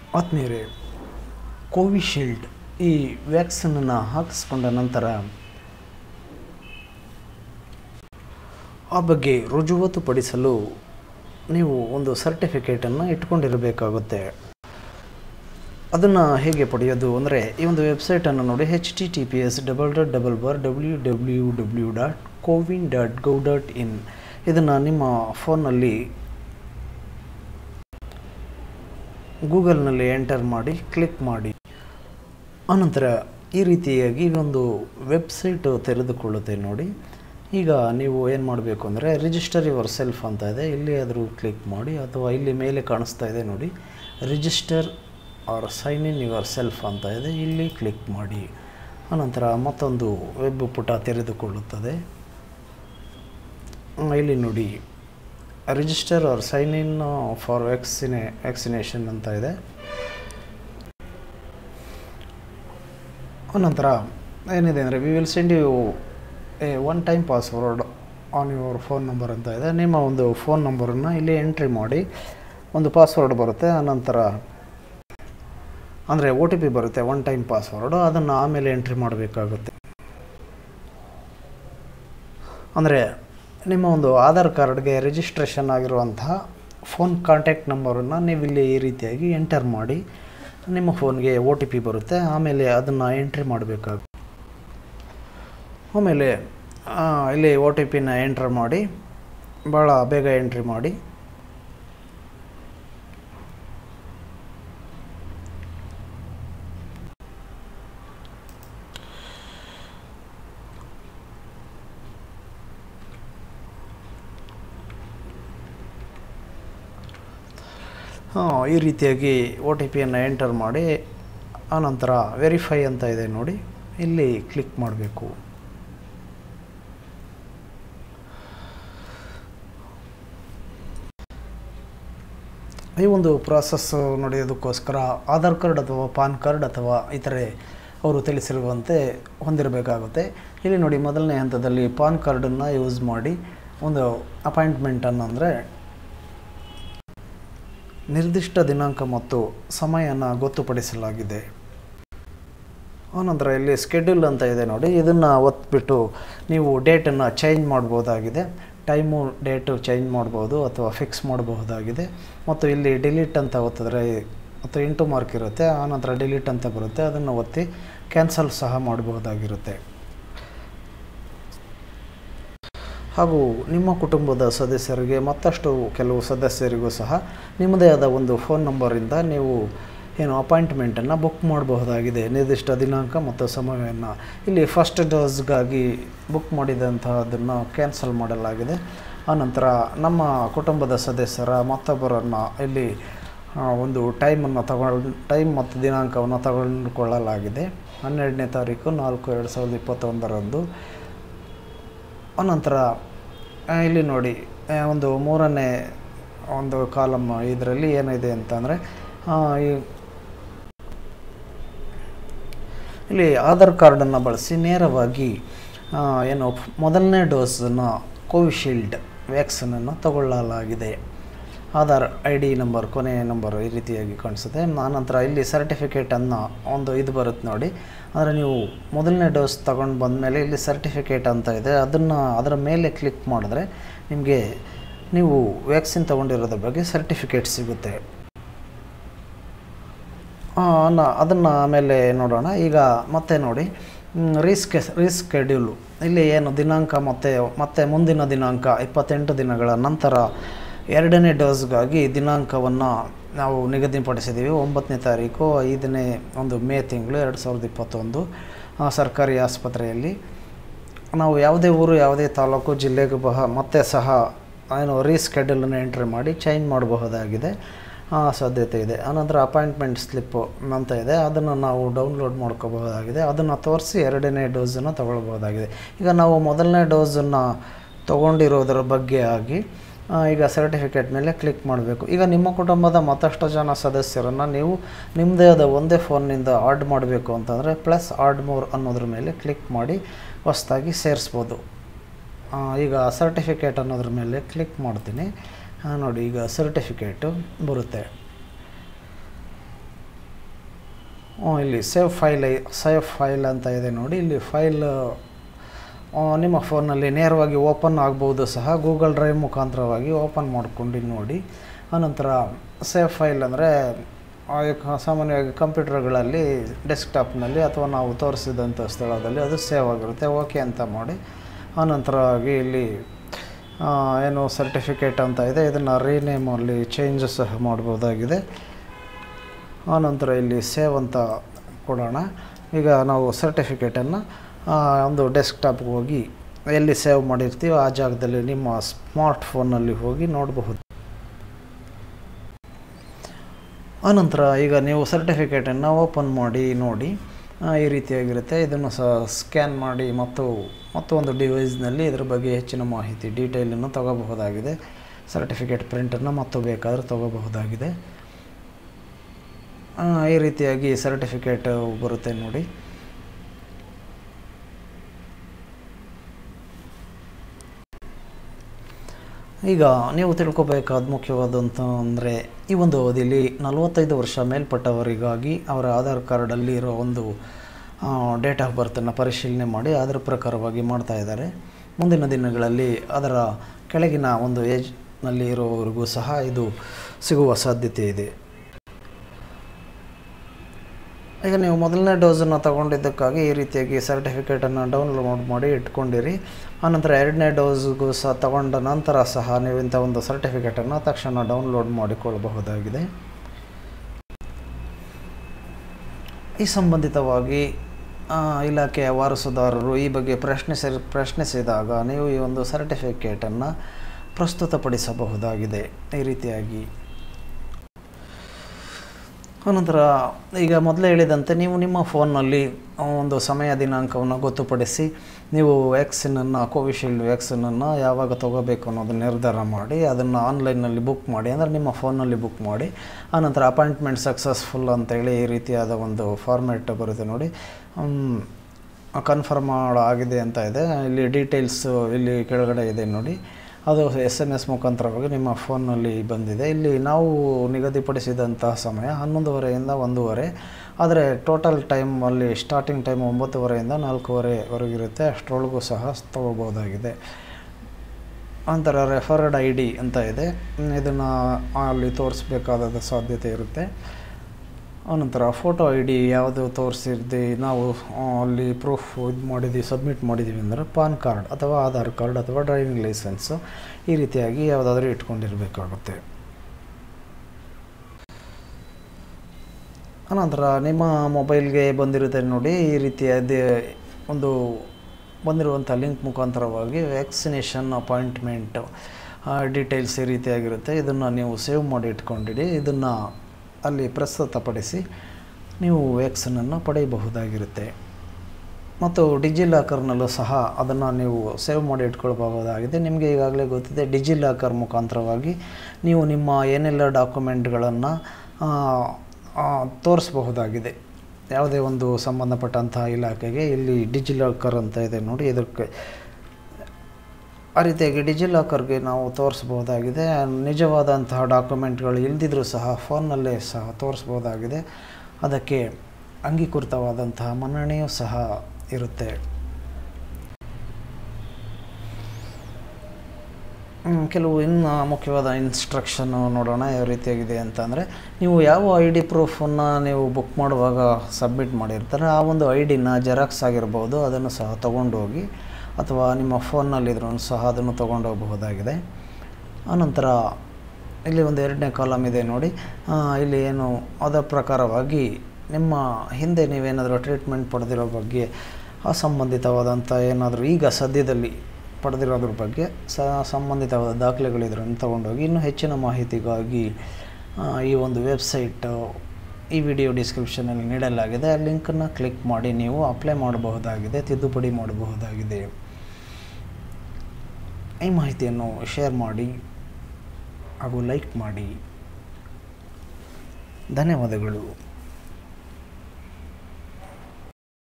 ಆತ್ಮೀಯರೇ ಕೋವಿಶೀಲ್ಡ್ ಈ ವ್ಯಾಕ್ಸಿನನ್ನು ಹಾಕಿಸ್ಕೊಂಡ ನಂತರ ಆ ಬಗ್ಗೆ ರುಜುವಾತುಪಡಿಸಲು ನೀವು ಒಂದು ಸರ್ಟಿಫಿಕೇಟನ್ನು ಇಟ್ಕೊಂಡಿರಬೇಕಾಗುತ್ತೆ ಅದನ್ನು ಹೇಗೆ ಪಡೆಯೋದು ಅಂದರೆ ಈ ಒಂದು ವೆಬ್ಸೈಟನ್ನು ನೋಡಿ H T T P S double dot double bar W W W dot CoWIN dot gov dot in ಇದನ್ನು ನಿಮ್ಮ ಫೋನ್ನಲ್ಲಿ ಗೂಗಲ್ನಲ್ಲಿ ಎಂಟರ್ ಮಾಡಿ ಕ್ಲಿಕ್ ಮಾಡಿ ಆನಂತರ ಈ ರೀತಿಯಾಗಿ ಒಂದು ವೆಬ್ಸೈಟು ತೆರೆದುಕೊಳ್ಳುತ್ತೆ ನೋಡಿ ಈಗ ನೀವು ಏನು ಮಾಡಬೇಕು ಅಂದರೆ ರಿಜಿಸ್ಟರ್ ಯುವರ್ ಸೆಲ್ಫ್ ಅಂತ ಇದೆ ಇಲ್ಲಿ ಆದರೂ ಕ್ಲಿಕ್ ಮಾಡಿ ಅಥವಾ ಇಲ್ಲಿ ಮೇಲೆ ಕಾಣಿಸ್ತಾ ಇದೆ ನೋಡಿ register or sign in yourself ಅಂತ ಇದೆ ಇಲ್ಲಿ ಕ್ಲಿಕ್ ಮಾಡಿ ಆನಂತರ ಮತ್ತೊಂದು ವೆಬ್ ಪುಟ ತೆರೆದುಕೊಳ್ಳುತ್ತದೆ ಆ, ಇಲ್ಲಿ ನೋಡಿ register or sign in for ವ್ಯಾಕ್ಸಿನೇ ವ್ಯಾಕ್ಸಿನೇಷನ್ ಅಂತ ಇದೆ ಆನಂತರ ಏನಿದೆ ಅಂದರೆ we will send you a one time password on your phone number ಅಂತ ಇದೆ ನಿಮ್ಮ ಒಂದು ಫೋನ್ ನಂಬರನ್ನು ಇಲ್ಲಿ ಎಂಟ್ರಿ ಮಾಡಿ ಒಂದು ಪಾಸ್ವರ್ಡ್ ಬರುತ್ತೆ ಆನಂತರ ಅಂದರೆ ಒ ಟಿ ಪಿ ಬರುತ್ತೆ ಒನ್ ಟೈಮ್ ಪಾಸ್ವರ್ಡು ಅದನ್ನು ಆಮೇಲೆ ಎಂಟ್ರಿ ಮಾಡಬೇಕಾಗುತ್ತೆ ಅಂದರೆ ನಿಮ್ಮ ಒಂದು ಆಧಾರ್ ಕಾರ್ಡ್ಗೆ ರಿಜಿಸ್ಟ್ರೇಷನ್ ಆಗಿರುವಂತಹ ಫೋನ್ ಕಾಂಟ್ಯಾಕ್ಟ್ ನಂಬರನ್ನು ನೀವು ಇಲ್ಲಿ ಈ ರೀತಿಯಾಗಿ ಎಂಟರ್ ಮಾಡಿ ನಿಮ್ಮ ಫೋನ್ಗೆ ಒ ಟಿ ಪಿ ಬರುತ್ತೆ ಆಮೇಲೆ ಅದನ್ನು ಎಂಟ್ರಿ ಮಾಡಬೇಕಾಗುತ್ತೆ ಆಮೇಲೆ ಆ, ಇಲ್ಲಿ ಒ ಟಿ ಪಿನ ಎಂಟ್ರ್ ಮಾಡಿ ಭಾಳ ಬೇಗ ಎಂಟ್ರಿ ಮಾಡಿ ಹಾಂ ಈ ರೀತಿಯಾಗಿ ಒ ಟಿ ಪಿಯನ್ನು ಎಂಟರ್ ಮಾಡಿ ಆನಂತರ ವೆರಿಫೈ ಅಂತ ಇದೆ ನೋಡಿ ಇಲ್ಲಿ ಕ್ಲಿಕ್ ಮಾಡಬೇಕು ಈ ಒಂದು ಪ್ರಾಸೆಸ್ ನಡೆಯೋದಕ್ಕೋಸ್ಕರ ಆಧಾರ್ ಕಾರ್ಡ್ ಅಥವಾ ಪಾನ್ ಕಾರ್ಡ್ ಅಥವಾ ಇತರೆ ಅವರು ತಿಳಿಸಿರುವಂತೆ ಹೊಂದಿರಬೇಕಾಗುತ್ತೆ ಇಲ್ಲಿ ನೋಡಿ ಮೊದಲನೇ ಹಂತದಲ್ಲಿ ಪಾನ್ ಕಾರ್ಡನ್ನು ಯೂಸ್ ಮಾಡಿ ಒಂದು ಅಪಾಯಿಂಟ್ಮೆಂಟನ್ನು ಅಂದರೆ ನಿರ್ದಿಷ್ಟ ದಿನಾಂಕ ಮತ್ತು ಸಮಯನ ಗೊತ್ತುಪಡಿಸಲಾಗಿದೆ ಆನಂತರ ಇಲ್ಲಿ ಸ್ಕೆಡ್ಯೂಲ್ ಅಂತ ಇದೆ ನೋಡಿ ಇದನ್ನು ಒತ್ಬಿಟ್ಟು ನೀವು ಡೇಟನ್ನು ಚೇಂಜ್ ಮಾಡ್ಬೋದಾಗಿದೆ ಟೈಮು ಡೇಟು ಚೇಂಜ್ ಮಾಡ್ಬೋದು ಅಥವಾ ಫಿಕ್ಸ್ ಮಾಡಬಹುದಾಗಿದೆ ಮತ್ತು ಇಲ್ಲಿ ಡಿಲೀಟ್ ಅಂತ ಒತ್ತಿದ್ರೆ ಮತ್ತು ಇಂಟು ಮಾರ್ಕ್ ಇರುತ್ತೆ ಆನಂತರ ಡಿಲೀಟ್ ಅಂತ ಬರುತ್ತೆ ಅದನ್ನು ಒತ್ತಿ ಕ್ಯಾನ್ಸಲ್ ಸಹ ಮಾಡಬಹುದಾಗಿರುತ್ತೆ ಹಾಗೂ ನಿಮ್ಮ ಕುಟುಂಬದ ಸದಸ್ಯರಿಗೆ ಮತ್ತಷ್ಟು ಕೆಲವು ಸದಸ್ಯರಿಗೂ ಸಹ ನಿಮ್ಮದೇ ಆದ ಒಂದು ಫೋನ್ ನಂಬರಿಂದ ನೀವು ಏನು ಅಪಾಯಿಂಟ್ಮೆಂಟನ್ನು ಬುಕ್ ಮಾಡಬಹುದಾಗಿದೆ ನಿರ್ದಿಷ್ಟ ದಿನಾಂಕ ಮತ್ತು ಸಮಯವನ್ನು ಇಲ್ಲಿ ಫಸ್ಟ್ ಡೋಸ್ಗಾಗಿ ಬುಕ್ ಮಾಡಿದಂತಹದನ್ನು ಕ್ಯಾನ್ಸಲ್ ಮಾಡಲಾಗಿದೆ ಆನಂತರ ನಮ್ಮ ಕುಟುಂಬದ ಸದಸ್ಯರ ಮತ್ತೊಬ್ಬರನ್ನು ಇಲ್ಲಿ ಆ, ಒಂದು ಟೈಮನ್ನು ತಗೊಂಡು ಟೈಮ್ ಮತ್ತು ದಿನಾಂಕವನ್ನು ತಗೊಂಡುಕೊಳ್ಳಲಾಗಿದೆ ಹನ್ನೆರಡನೇ ತಾರೀಕು ನಾಲ್ಕು ಎರಡು ಸಾವಿರದ ಇಪ್ಪತ್ತೊಂದರಂದು ಅನಂತರ ಆ, ಇಲ್ಲಿ ನೋಡಿ ಆ, ಒಂದು ಮೂರನೇ ಒಂದು ಕಾಲಮ್ ಇದರಲ್ಲಿ ಏನಿದೆ ಅಂತಂದರೆ ಈ ಇಲ್ಲಿ ಆಧಾರ್ ಕಾರ್ಡನ್ನು ಬಳಸಿ ನೇರವಾಗಿ ಆ, ಏನು ಮೊದಲನೇ ಡೋಸನ್ನು ಕೋವಿಶೀಲ್ಡ್ ವ್ಯಾಕ್ಸಿನನ್ನು ತಗೊಳ್ಳಲಾಗಿದೆ ಆಧಾರ್ ಐ ಡಿ ನಂಬರ್ ಕೊನೆಯ ನಂಬರ್ ಈ ರೀತಿಯಾಗಿ ಕಾಣಿಸುತ್ತೆ ಆನಂತರ ಇಲ್ಲಿ ಸರ್ಟಿಫಿಕೇಟನ್ನು ಒಂದು ಇದು ಬರುತ್ತೆ ನೋಡಿ ಅಂದರೆ ನೀವು ಮೊದಲನೇ ಡೋಸ್ ತಗೊಂಡು ಬಂದಮೇಲೆ ಇಲ್ಲಿ ಸರ್ಟಿಫಿಕೇಟ್ ಅಂತ ಇದೆ ಅದನ್ನು ಅದರ ಮೇಲೆ ಕ್ಲಿಕ್ ಮಾಡಿದ್ರೆ ನಿಮಗೆ ನೀವು ವ್ಯಾಕ್ಸಿನ್ ತೊಗೊಂಡಿರೋದ್ರ ಬಗ್ಗೆ ಸರ್ಟಿಫಿಕೇಟ್ ಸಿಗುತ್ತೆ ಅದನ್ನು ಆಮೇಲೆ ನೋಡೋಣ ಈಗ ಮತ್ತೆ ನೋಡಿ ರೀಸ್ಕೆ ರೀಸ್ಕೆಡ್ಯೂಲು ಇಲ್ಲಿ ಏನು ದಿನಾಂಕ ಮತ್ತು ಮತ್ತೆ ಮುಂದಿನ ದಿನಾಂಕ ಇಪ್ಪತ್ತೆಂಟು ದಿನಗಳ ನಂತರ ಎರಡನೇ ಡೋಸ್ಗಾಗಿ ದಿನಾಂಕವನ್ನು ನಾವು ನಿಗದಿಪಡಿಸಿದ್ದೀವಿ ಒಂಬತ್ತನೇ ತಾರೀಕು ಐದನೇ ಒಂದು ಮೇ ತಿಂಗಳು ಎರಡು ಸಾವಿರದ ಇಪ್ಪತ್ತೊಂದು ಆ, ಸರ್ಕಾರಿ ಆಸ್ಪತ್ರೆಯಲ್ಲಿ ನಾವು ಯಾವುದೇ ಊರು ಯಾವುದೇ ತಾಲೂಕು ಜಿಲ್ಲೆಗೆ ಬಹ ಮತ್ತೆ ಸಹ ಏನು ರೀಸ್ಕೆಡ್ಯೂಲನ್ನು ಎಂಟ್ರಿ ಮಾಡಿ ಚೇಂಜ್ ಮಾಡಬಹುದಾಗಿದೆ ಆ, ಸಾಧ್ಯತೆ ಇದೆ ಆನಂತರ ಅಪಾಯಿಂಟ್ಮೆಂಟ್ ಸ್ಲಿಪ್ಪು ಅಂತ ಇದೆ ಅದನ್ನು ನಾವು ಡೌನ್ಲೋಡ್ ಮಾಡ್ಕೋಬಹುದಾಗಿದೆ ಅದನ್ನು ತೋರಿಸಿ ಎರಡನೇ ಡೋಸನ್ನು ತಗೊಳ್ಬೋದಾಗಿದೆ ಈಗ ನಾವು ಮೊದಲನೇ ಡೋಸನ್ನು ತೊಗೊಂಡಿರೋದರ ಬಗ್ಗೆ ಆಗಿ ಆ, ಈಗ ಸರ್ಟಿಫಿಕೇಟ್ ಮೇಲೆ ಕ್ಲಿಕ್ ಮಾಡಬೇಕು ಈಗ ನಿಮ್ಮ ಕುಟುಂಬದ ಮತ್ತಷ್ಟು ಜನ ಸದಸ್ಯರನ್ನು ನೀವು ನಿಮ್ಮದೇ ಆದ ಒಂದೇ ಫೋನ್ನಿಂದ ಆಡ್ ಮಾಡಬೇಕು ಅಂತಂದರೆ ಪ್ಲಸ್ ಆಡ್ ಮೋರ್ ಅನ್ನೋದ್ರ ಮೇಲೆ ಕ್ಲಿಕ್ ಮಾಡಿ ಹೊಸ್ದಾಗಿ ಸೇರಿಸ್ಬೋದು ಆ, ಈಗ ಸರ್ಟಿಫಿಕೇಟ್ ಅನ್ನೋದ್ರ ಮೇಲೆ ಕ್ಲಿಕ್ ಮಾಡ್ತೀನಿ ಆ, ನೋಡಿ ಈಗ ಸರ್ಟಿಫಿಕೇಟು ಬರುತ್ತೆ ಹ್ಮ್, ಇಲ್ಲಿ ಸೇವ್ ಫೈಲ್ ಸೇವ್ ಫೈಲ್ ಅಂತ ಇದೆ ನೋಡಿ ಇಲ್ಲಿ ಫೈಲ್ ನಿಮ್ಮ ಫೋನಲ್ಲಿ ನೇರವಾಗಿ ಓಪನ್ ಆಗ್ಬೋದು ಸಹ ಗೂಗಲ್ ಡ್ರೈವ್ ಮುಖಾಂತರವಾಗಿ ಓಪನ್ ಮಾಡ್ಕೊಂಡು ನೋಡಿ ಆನಂತರ ಸೇವ್ ಫೈಲ್ ಅಂದರೆ ಸಾಮಾನ್ಯವಾಗಿ ಕಂಪ್ಯೂಟರ್ಗಳಲ್ಲಿ ಡೆಸ್ಕ್ಟಾಪ್ನಲ್ಲಿ ಅಥವಾ ನಾವು ತೋರಿಸಿದಂಥ ಸ್ಥಳದಲ್ಲಿ ಅದು ಸೇವ್ ಆಗಿರುತ್ತೆ ಓಕೆ ಅಂತ ಮಾಡಿ ಆನಂತರವಾಗಿ ಇಲ್ಲಿ ಆ, ಏನು ಸರ್ಟಿಫಿಕೇಟ್ ಅಂತ ಇದೆ ಇದನ್ನು ರೀನೇಮಲ್ಲಿ ಚೇಂಜ್ ಸಹ ಮಾಡ್ಬೋದಾಗಿದೆ ಆನಂತರ ಇಲ್ಲಿ ಸೇವ್ ಅಂತ ಕೊಡೋಣ ಈಗ ನಾವು ಸರ್ಟಿಫಿಕೇಟನ್ನು ಒಂದು ಡೆಸ್ಕ್ಟಾಪ್ಗೆ ಹೋಗಿ ಎಲ್ಲಿ ಸೇವ್ ಮಾಡಿರ್ತೀವೋ ಆ ಜಾಗದಲ್ಲಿ ನಿಮ್ಮ ಸ್ಮಾರ್ಟ್ ಫೋನಲ್ಲಿ ಹೋಗಿ ನೋಡಬಹುದು ಆನಂತರ ಈಗ ನೀವು ಸರ್ಟಿಫಿಕೇಟನ್ನು ಓಪನ್ ಮಾಡಿ ನೋಡಿ ಆ, ಈ ರೀತಿಯಾಗಿರುತ್ತೆ ಇದನ್ನು ಸಹ ಸ್ಕ್ಯಾನ್ ಮಾಡಿ ಮತ್ತು ಮತ್ತೊಂದು ಡಿವೈಸ್ನಲ್ಲಿ ಇದರ ಬಗ್ಗೆ ಹೆಚ್ಚಿನ ಮಾಹಿತಿ ಡೀಟೇಲನ್ನು ತಗೋಬಹುದಾಗಿದೆ ಸರ್ಟಿಫಿಕೇಟ್ ಪ್ರಿಂಟನ್ನು ಮತ್ತು ಬೇಕಾದರೆ ತಗೋಬಹುದಾಗಿದೆ ಆ, ಈ ರೀತಿಯಾಗಿ ಸರ್ಟಿಫಿಕೇಟ್ ಬರುತ್ತೆ ನೋಡಿ ಈಗ ನೀವು ತಿಳ್ಕೊಬೇಕಾದ ಮುಖ್ಯವಾದಂಥ ಅಂದರೆ ಈ ಒಂದು ಅವಧಿಯಲ್ಲಿ ನಲವತ್ತೈದು ವರ್ಷ ಮೇಲ್ಪಟ್ಟವರಿಗಾಗಿ ಅವರ ಆಧಾರ್ ಕಾರ್ಡಲ್ಲಿ ಇರೋ ಒಂದು ಡೇಟ್ ಆಫ್ ಬರ್ತನ್ನು ಪರಿಶೀಲನೆ ಮಾಡಿ ಅದರ ಪ್ರಕಾರವಾಗಿ ಮಾಡ್ತಾ ಇದ್ದಾರೆ ಮುಂದಿನ ದಿನಗಳಲ್ಲಿ ಅದರ ಕೆಳಗಿನ ಒಂದು ಏಜ್ನಲ್ಲಿ ಇರೋವರೆಗೂ ಸಹ ಇದು ಸಿಗುವ ಸಾಧ್ಯತೆ ಇದೆ ಈಗ ನೀವು ಮೊದಲನೇ ಡೋಸನ್ನು ತಗೊಂಡಿದ್ದಕ್ಕಾಗಿ ಈ ರೀತಿಯಾಗಿ ಸರ್ಟಿಫಿಕೇಟನ್ನು ಡೌನ್ಲೋಡ್ ಮಾಡಿ ಇಟ್ಕೊಂಡಿರಿ ಆನಂತರ ಎರಡನೇ ಡೋಸ್ಗೂ ಸಹ ತಗೊಂಡ ನಂತರ ಸಹ ನೀವು ಇಂಥ ಒಂದು ಸರ್ಟಿಫಿಕೇಟನ್ನು ತಕ್ಷಣ ಡೌನ್ಲೋಡ್ ಮಾಡಿಕೊಳ್ಳಬಹುದಾಗಿದೆ ಈ ಸಂಬಂಧಿತವಾಗಿ ಆ, ಇಲಾಖೆಯ ವಾರಸುದಾರರು ಈ ಬಗ್ಗೆ ಪ್ರಶ್ನಿಸಿ ಪ್ರಶ್ನಿಸಿದಾಗ ನೀವು ಈ ಒಂದು ಸರ್ಟಿಫಿಕೇಟನ್ನು ಪ್ರಸ್ತುತಪಡಿಸಬಹುದಾಗಿದೆ ಈ ರೀತಿಯಾಗಿ ಅನಂತರ ಈಗ ಮೊದಲೇ ಹೇಳಿದಂತೆ ನೀವು ನಿಮ್ಮ ಫೋನ್ನಲ್ಲಿ ಒಂದು ಸಮಯ ದಿನಾಂಕವನ್ನು ಗೊತ್ತುಪಡಿಸಿ ನೀವು ವ್ಯಾಕ್ಸಿನನ್ನು ಕೋವಿಶೀಲ್ಡ್ ವ್ಯಾಕ್ಸಿನನ್ನು ಯಾವಾಗ ತಗೋಬೇಕು ಅನ್ನೋದನ್ನ ನಿರ್ಧಾರ ಮಾಡಿ ಅದನ್ನು ಆನ್ಲೈನಲ್ಲಿ ಬುಕ್ ಮಾಡಿ ಅಂದರೆ ನಿಮ್ಮ ಫೋನಲ್ಲಿ ಬುಕ್ ಮಾಡಿ ಆನಂತರ ಅಪಾಯಿಂಟ್ಮೆಂಟ್ ಸಕ್ಸಸ್ಫುಲ್ ಅಂತೇಳಿ ಈ ರೀತಿಯಾದ ಒಂದು ಫಾರ್ಮ್ಯಾಟ್ ಬರುತ್ತೆ ನೋಡಿ ಕನ್ಫರ್ಮ್ ಆಗಿದೆ ಅಂತ ಇದೆ ಇಲ್ಲಿ ಡೀಟೇಲ್ಸು ಇಲ್ಲಿ ಕೆಳಗಡೆ ಇದೆ ನೋಡಿ ಅದು ಎಸ್ ಎಮ್ ಎಸ್ ಮುಖಾಂತರವಾಗಿ ನಿಮ್ಮ ಫೋನ್ನಲ್ಲಿ ಬಂದಿದೆ ಇಲ್ಲಿ ನಾವು ನಿಗದಿಪಡಿಸಿದಂತಹ ಸಮಯ ಹನ್ನೊಂದುವರೆಯಿಂದ ಒಂದೂವರೆ ಆದರೆ ಟೋಟಲ್ ಟೈಮ್ ಅಲ್ಲಿ ಸ್ಟಾರ್ಟಿಂಗ್ ಟೈಮ್ ಒಂಬತ್ತುವರೆಯಿಂದ ನಾಲ್ಕೂವರೆವರೆಗಿರುತ್ತೆ ಅಷ್ಟರೊಳಗೂ ಸಹ ತಗೋಬೋದಾಗಿದೆ ನಂತರ ರೆಫರ್ಡ್ ಐ ಡಿ ಅಂತ ಇದೆ ಇದನ್ನು ಅಲ್ಲಿ ತೋರಿಸ್ಬೇಕಾದ ಸಾಧ್ಯತೆ ಇರುತ್ತೆ ಆನಂತರ ಫೋಟೋ ಐ ಡಿ ಯಾವುದು ತೋರಿಸಿರ್ದು ನಾವು ಆ, ಅಲ್ಲಿ ಪ್ರೂಫ್ ಇದು ಮಾಡಿದ್ದೀವಿ ಸಬ್ಮಿಟ್ ಮಾಡಿದ್ದೀವಿ ಅಂದರೆ ಪಾನ್ ಕಾರ್ಡ್ ಅಥವಾ ಆಧಾರ್ ಕಾರ್ಡ್ ಅಥವಾ ಡ್ರೈವಿಂಗ್ ಲೈಸೆನ್ಸು ಈ ರೀತಿಯಾಗಿ ಯಾವುದಾದ್ರೂ ಇಟ್ಕೊಂಡಿರಬೇಕಾಗುತ್ತೆ ಅನಂತರ ನಿಮ್ಮ ಮೊಬೈಲ್ಗೆ ಬಂದಿರುತ್ತೆ ನೋಡಿ ಈ ರೀತಿಯಾದ ಒಂದು ಬಂದಿರುವಂಥ ಲಿಂಕ್ ಮುಖಾಂತರವಾಗಿ ವ್ಯಾಕ್ಸಿನೇಷನ್ ಅಪಾಯಿಂಟ್ಮೆಂಟ್ ಡೀಟೇಲ್ಸ್ ಈ ರೀತಿಯಾಗಿರುತ್ತೆ ಇದನ್ನು ನೀವು ಸೇವ್ ಮಾಡಿ ಇಟ್ಕೊಂಡಿಡಿ ಇದನ್ನು ಅಲ್ಲಿ ಪ್ರಸ್ತುತಪಡಿಸಿ ನೀವು ವ್ಯಾಕ್ಸಿನನ್ನು ಪಡೆಯಬಹುದಾಗಿರುತ್ತೆ ಮತ್ತು ಡಿಜಿಲಾಕರ್ನಲ್ಲೂ ಸಹ ಅದನ್ನು ನೀವು ಸೇವ್ ಮಾಡಿ ಇಟ್ಕೊಳ್ಬಹುದಾಗಿದೆ ನಿಮಗೆ ಈಗಾಗಲೇ ಗೊತ್ತಿದೆ ಡಿಜಿಲಾಕರ್ ಮುಖಾಂತರವಾಗಿ ನೀವು ನಿಮ್ಮ ಏನೆಲ್ಲ ಡಾಕ್ಯುಮೆಂಟ್ಗಳನ್ನು ತೋರಿಸಬಹುದಾಗಿದೆ ಯಾವುದೇ ಒಂದು ಸಂಬಂಧಪಟ್ಟಂತಹ ಇಲಾಖೆಗೆ ಇಲ್ಲಿ ಡಿಜಿಲಾಕರ್ ಅಂತ ಇದೆ ನೋಡಿ ಇದಕ್ಕೆ ಆ ರೀತಿಯಾಗಿ ಡಿಜಿಲಾಕರ್ಗೆ ನಾವು ತೋರಿಸ್ಬೋದಾಗಿದೆ ನಿಜವಾದಂತಹ ಡಾಕ್ಯುಮೆಂಟ್ಗಳು ಇಲ್ದಿದ್ರೂ ಸಹ ಫೋನ್ನಲ್ಲೇ ಸಹ ತೋರಿಸ್ಬೋದಾಗಿದೆ ಅದಕ್ಕೆ ಅಂಗೀಕೃತವಾದಂತಹ ಮನ್ನಣೆಯೂ ಸಹ ಇರುತ್ತೆ ಹ್ಮ್, ಕೆಲವು ಇನ್ನು ಮುಖ್ಯವಾದ ಇನ್ಸ್ಟ್ರಕ್ಷನ್ನು ನೋಡೋಣ ಯಾವ ರೀತಿಯಾಗಿದೆ ಅಂತಂದರೆ ನೀವು ಯಾವ ಐ ಡಿ ಪ್ರೂಫನ್ನು ನೀವು ಬುಕ್ ಮಾಡುವಾಗ ಸಬ್ಮಿಟ್ ಮಾಡಿರ್ತಾರೆ ಆ ಒಂದು ಐ ಡಿನ ಜೆರಾಕ್ಸ್ ಆಗಿರ್ಬೋದು ಅದನ್ನು ಸಹ ತೊಗೊಂಡೋಗಿ ಅಥವಾ ನಿಮ್ಮ ಫೋನ್ನಲ್ಲಿದ್ರೂ ಸಹ ಅದನ್ನು ತೊಗೊಂಡು ಹೋಗಬಹುದಾಗಿದೆ ಆನಂತರ ಇಲ್ಲಿ ಒಂದು ಎರಡನೇ ಕಾಲಮ್ ಇದೆ ನೋಡಿ ಆ, ಇಲ್ಲಿ ಏನು ಅದರ ಪ್ರಕಾರವಾಗಿ ನಿಮ್ಮ ಹಿಂದೆ ನೀವೇನಾದರೂ ಟ್ರೀಟ್ಮೆಂಟ್ ಪಡೆದಿರೋ ಬಗ್ಗೆ ಅಸಂಬಂಧಿತವಾದಂಥ ಏನಾದರೂ ಈಗ ಸದ್ಯದಲ್ಲಿ ಪಡೆದಿರೋದ್ರ ಬಗ್ಗೆ ಸ ಸಂಬಂಧಿತವಾದ ದಾಖಲೆಗಳಿದ್ರನ್ನು ತಗೊಂಡೋಗಿ ಇನ್ನೂ ಹೆಚ್ಚಿನ ಮಾಹಿತಿಗಾಗಿ ಆ, ಈ ಒಂದು ವೆಬ್ಸೈಟ್ ಈ ವಿಡಿಯೋ ಡಿಸ್ಕ್ರಿಪ್ಷನಲ್ಲಿ ನೀಡಲಾಗಿದೆ ಆ ಲಿಂಕನ್ನು ಕ್ಲಿಕ್ ಮಾಡಿ ನೀವು ಅಪ್ಲೈ ಮಾಡಬಹುದಾಗಿದೆ ತಿದ್ದುಪಡಿ ಮಾಡಬಹುದಾಗಿದೆ ಈ ಮಾಹಿತಿಯನ್ನು ಶೇರ್ ಮಾಡಿ ಹಾಗೂ ಲೈಕ್ ಮಾಡಿ ಧನ್ಯವಾದಗಳು